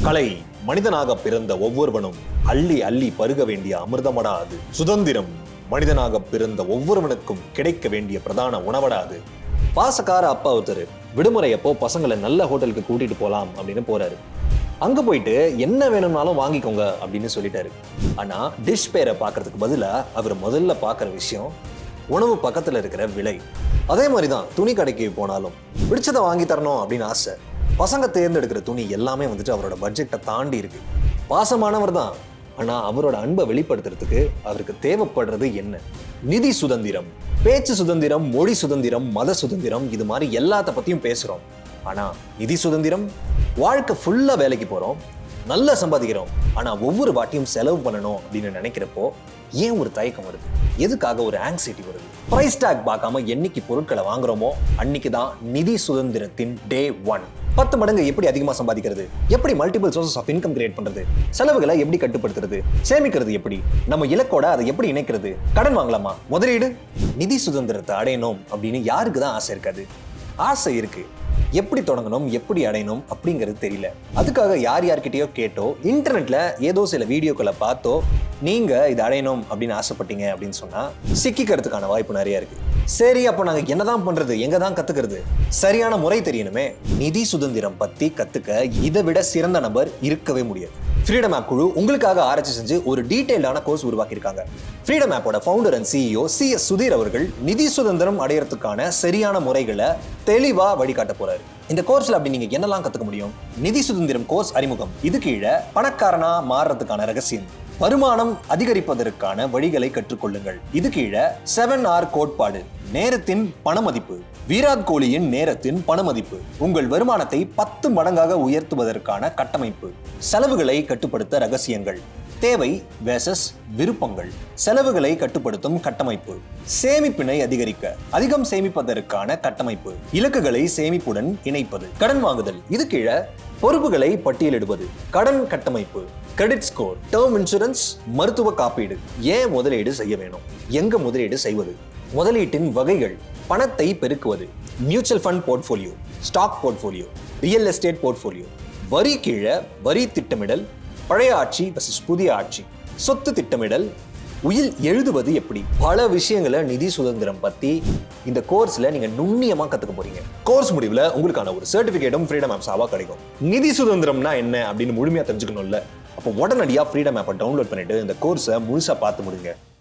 கலை மனிதனாக பிறந்த ஒவ்வொருவனும் அள்ளி அள்ளி பருக வேண்டிய அமிர்தமடா அது சுதந்திரம் மனிதனாக பிறந்த ஒவ்வொருவனுக்கும் கிடைக்க வேண்டிய பிரதான உணவடா அது பாசக்கார அப்பா ஒருத்தர் விடுமுறை அப்போ பசங்களை நல்ல ஹோட்டலுக்கு கூட்டிட்டு போலாம் அப்படின்னு போறாரு அங்க போயிட்டு என்ன வேணும்னாலும் வாங்கிக்கோங்க அப்படின்னு சொல்லிட்டாரு ஆனா டிஷ் பேரை பார்க்கறதுக்கு பதிலா அவர் முதல்ல பார்க்குற விஷயம் உணவு பக்கத்துல இருக்கிற விலை அதே மாதிரி தான் துணி கடைக்கு போனாலும் பிடிச்சதை வாங்கி தரணும் அப்படின்னு ஆசை பசங்க தேர்ந்தெடுக்கிற துணி எல்லாமே வந்துட்டு அவரோட பட்ஜெட்டை தாண்டி இருக்கு பாசமானவர் தான் ஆனா அவரோட அன்பை வெளிப்படுத்துறதுக்கு அவருக்கு தேவைப்படுறது என்ன நிதி சுதந்திரம் பேச்சு சுதந்திரம் மொழி சுதந்திரம் மத சுதந்திரம் இது மாதிரி எல்லாத்த பத்தியும் பேசுறோம் ஆனா நிதி சுதந்திரம் வாழ்க்கை ஃபுல்லா வேலைக்கு போறோம் நல்லா சம்பாதிக்கிறோம் ஆனா ஒவ்வொரு வாட்டியும் செலவு பண்ணணும் அப்படின்னு நினைக்கிறப்போ ஏன் ஒரு தயக்கம் வருது எதுக்காக ஒரு ஆங்ஸைட்டி வருது பிரைஸ் டேக் பார்க்காம என்னைக்கு பொருட்களை வாங்குறோமோ அன்னைக்கு தான் நிதி சுதந்திரத்தின் டே ஒன் பத்து மடங்கு எப்படி அதிகமா சம்பாதிக்கிறது எப்படி multiple sources of income create பண்றது செலவுகளை எப்படி கட்டுப்படுத்துறது சேமிக்கிறது எப்படி நம்ம இலக்கோட அதை எப்படி இணைக்கிறது கடன் வாங்கலாமா முதலீடு நிதி சுதந்திரத்தை அடையணும் அப்படின்னு யாருக்கு தான் ஆசை இருக்காது ஆசை இருக்கு எப்படி தொடங்கணும் எப்படி அடையணும் அப்படிங்கிறது தெரியல அதுக்காக யார் யார்கிட்டயோ கேட்டோ இன்டர்நெட்ல ஏதோ சில வீடியோக்களை பார்த்தோ நீங்க இது அடையணும் அப்படின்னு ஆசைப்பட்டீங்க அப்படின்னு சொன்னா சிக்கிக்கிறதுக்கான வாய்ப்பு நிறைய இருக்கு சரி அப்போ நாங்க என்னதான் பண்றது எங்க தான் கத்துக்கிறது சரியான முறை தெரியணுமே நிதி சுதந்திரம் பத்தி கத்துக்க இதை விட சிறந்த நபர் இருக்கவே முடியாது ஃப்ரீடம் ஆப் குழு உங்களுக்காக ஆராய்ச்சி செஞ்சு ஒரு டீடைல்டான கோர்ஸ் உருவாக்கியிருக்காங்க ஃப்ரீடம் ஆப்போட founder and CEO C S Sudhir அவர்கள் நிதி சுதந்திரம் அடையறதுக்கான சரியான முறைகளை தெளிவா வழிகாட்ட போறாரு இந்த கோர்ஸ்ல அப்படி நீங்க என்னெல்லாம் கத்துக்க முடியும் நிதி சுதந்திரம் கோர்ஸ் அறிமுகம் இது கீழே பணக்காரனா மாறுறதுக்கான ரகசியம் வருமானம் அதிகரிப்பதற்கான வழிகளை கற்றுக்கொள்ளுங்கள் இது கீழே செவன் ஆர் கோட்பாடு நேரத்தின் பணமதிப்பு விராட் கோலியின் நேரத்தின் பணமதிப்பு உங்கள் வருமானத்தை பத்து மடங்காக உயர்த்துவதற்கான கட்டமைப்பு செலவுகளை கட்டுப்படுத்த ரகசியங்கள் தேவை வேசஸ் விருப்பங்கள் செலவுகளை கட்டுப்படுத்தும் கட்டமைப்பு சேமிப்பினை அதிகரிக்க அதிகம் சேமிப்பதற்கான கட்டமைப்பு இலக்குகளை சேமிப்புடன் இணைப்பது கடன் வாங்குதல் இது கீழே பொறுப்புகளை பட்டியலிடுவது கடன் கட்டமைப்பு கிரெடிட் ஸ்கோர் டேர்ம் இன்சூரன்ஸ் மருத்துவ காப்பீடு ஏன் முதலீடு செய்ய வேணும் எங்க முதலீடு செய்வது முதலீட்டின் வகைகள் பணத்தை பெருக்குவது mutual fund portfolio stock portfolio real estate portfolio வரி கீழே வரி திட்டமிடல் பழைய ஆட்சி வர்சஸ் புதிய ஆட்சி சொத்து திட்டமிடல் உயில் எழுதுவது எப்படி பல விஷயங்களை நிதி சுதந்திரம் பத்தி இந்த கோர்ஸ்ல நீங்க நுண்ணியமா கத்துக்க போறீங்க கோர்ஸ் முடிவுல உங்களுக்கான ஒரு சர்டிபிகேட்டும் ஃப்ரீடம் ஆப்ஸாவா கிடைக்கும் நிதி சுதந்திரம்னா என்ன அப்படின்னு முழுமையா தெரிஞ்சுக்கணும்ல அப்போ உடனடியா ஃப்ரீடம் ஆப்பை டவுன்லோட் பண்ணிட்டு இந்த கோர்ஸை முழுசா பார்த்து முடிங்க